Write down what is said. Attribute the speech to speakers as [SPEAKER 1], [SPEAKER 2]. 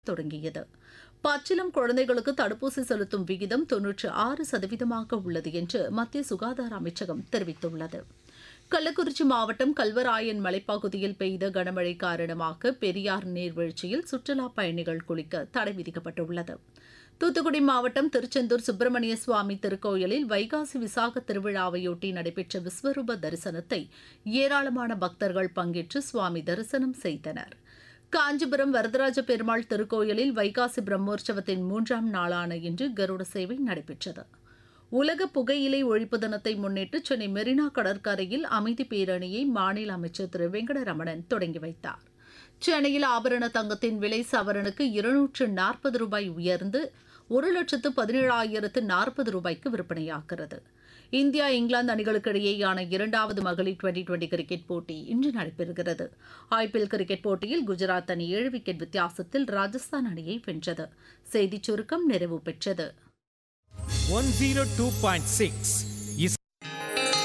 [SPEAKER 1] தொடங்கியது பச்சிளம் குழந்தைகளுக்கு தடுப்பூசி செலுத்தும் விகிதம் தொன்னூற்று ஆறு சதவீதமாக உள்ளது என்று மத்திய சுகாதார அமைச்சகம் தெரிவித்துள்ளது கள்ளக்குறிச்சி மாவட்டம் கல்வராயன் மலைப்பகுதியில் பெய்த கனமழை காரணமாக பெரியார் நீர்வீழ்ச்சியில் சுற்றுலா பயணிகள் குளிக்க தடை விதிக்கப்பட்டுள்ளது தூத்துக்குடி மாவட்டம் திருச்செந்தூர் சுப்பிரமணிய சுவாமி திருக்கோயிலில் வைகாசி விசாக திருவிழாவையொட்டி நடைபெற்ற விஸ்வரூப தரிசனத்தை ஏராளமான பக்தர்கள் பங்கேற்று சுவாமி தரிசனம் செய்தனர் காஞ்சிபுரம் வரதராஜ பெருமாள் திருக்கோயிலில் வைகாசி பிரம்மோற்சவத்தின் மூன்றாம் நாளான இன்று கருட சேவை நடைபெற்றது உலக புகையிலை ஒழிப்பு தினத்தை முன்னிட்டு சென்னை மெரினா கடற்கரையில் அமைதி பேரணியை மாநில அமைச்சர் திரு வெங்கடரமணன் தொடங்கி வைத்தார் சென்னையில் ஆபரண தங்கத்தின் விலை சவரனுக்கு இருநூற்று நாற்பது ரூபாய் உயர்ந்து ஒரு லட்சத்து பதினேழாயிரத்து நாற்பது ரூபாய்க்கு விற்பனையாகிறது இந்தியா இங்கிலாந்து அணிகளுக்கு இடையேயான இரண்டாவது மகளிர் டுவெண்டி டுவெண்டி கிரிக்கெட் போட்டி இன்று நடைபெறுகிறது ஐபிஎல் கிரிக்கெட் போட்டியில் குஜராத் அணி ஏழு விக்கெட் வித்தியாசத்தில் ராஜஸ்தான் அணியை வென்றது செய்திச் சுருக்கம் நிறைவு பெற்றது
[SPEAKER 2] one zero two point six